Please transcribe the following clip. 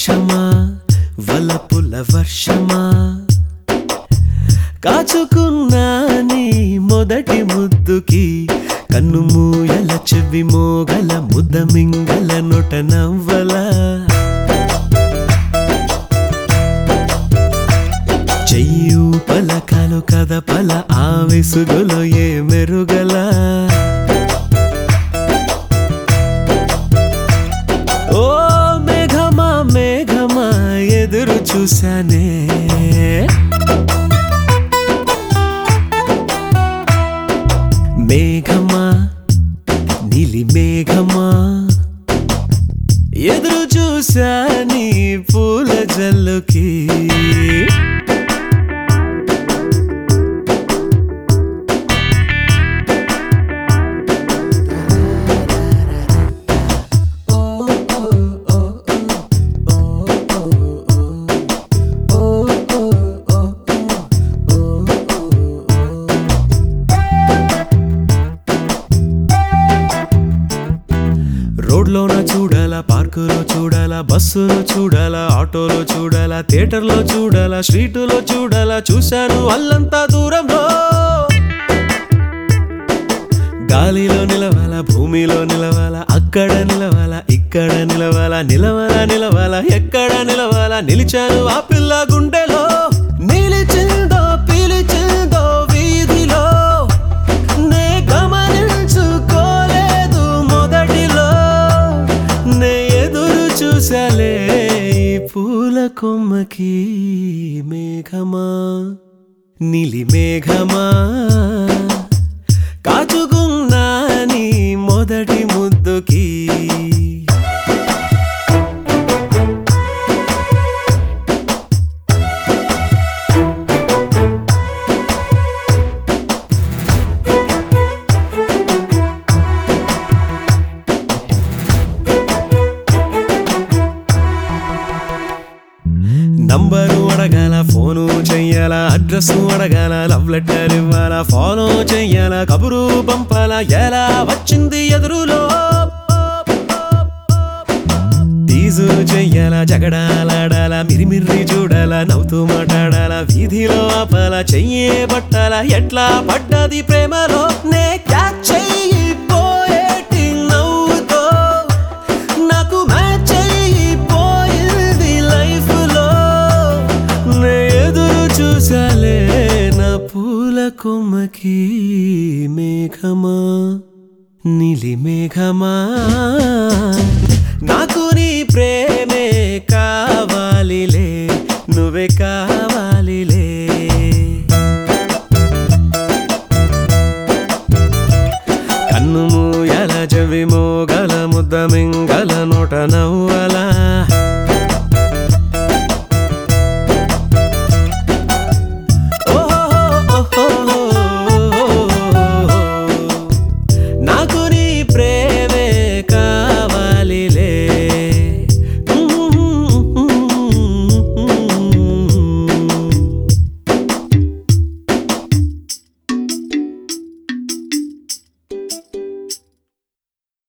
వర్షమా వలపుల వర్షమా కాచుకున్నా నీ మొదటి ముద్దుకి కన్ను మూయల చెవి మోగల ముద్ద మింగల నొట నవ్వల చెయ్యు పలకలు కదపల ఆ విసుగులో ఏ మెరుగల ఓ మేఘమా మేఘమా ఎదురు చూశానే మేఘమా నీలి మేఘమా ఎదురు చూసా నీ పూల జల్లుకి రోడ్లోన చూడాలా పార్కులో చూడాలా బస్సులో చూడాలా ఆటోలో చూడాలా థియేటర్లో చూడాలా స్ట్రీటులో చూడాలా చూశాను అల్లంతా దూరంలో గాలిలో నిలవాలా భూమిలో నిలవాలా అక్కడ నిలవాలా ఇక్కడ నిలవాలా నిలవాలా నిలవాలా ఎక్కడ నిలవాలా నిలిచాను ఆ పిల్ల గుండెలో నిలిచిందో పిలిచిందో వీధిలో నే గమనించుకోలేదు మొదటిలో నే ఎదురు చూసాలే ఈ పూల కొమ్మకి మేఘమా నీలి మేఘమా కాచుకున్నా నీ మొదటి ముద్దుకి నంబరు అడగాల ఫోను చెయ్యాల అడ్రస్ అడగాల లవ్ లెటర్ ఇవ్వాల ఫాలో చెయ్యాల కబురు పంపాల ఎలా వచ్చింది ఎదురులో టీజు చెయ్యాల జగడాలాడాల మిరిమిర్రి చూడాల నవ్వుతూ మాట్లాడాల వీధిలో ఆపాల చెయ్యే పట్టాల ఎట్లా పడ్డది ప్రేమలో నే క్యాచ్ చెయ్యిపోయేటి నవ్వుతో నాకు మ్యాచ్ అయిపోయింది లైఫ్ లో నే ఎదురు చూసాలే నా పూల కొమ్మకి మేఘమా నీలి మేఘమా నాకు నీ ప్రేమే కావాలిలే నువ్వే కావాలిలే కన్ను మూయల చెవి మోగల ముద్ద మింగల నోట నవ్వ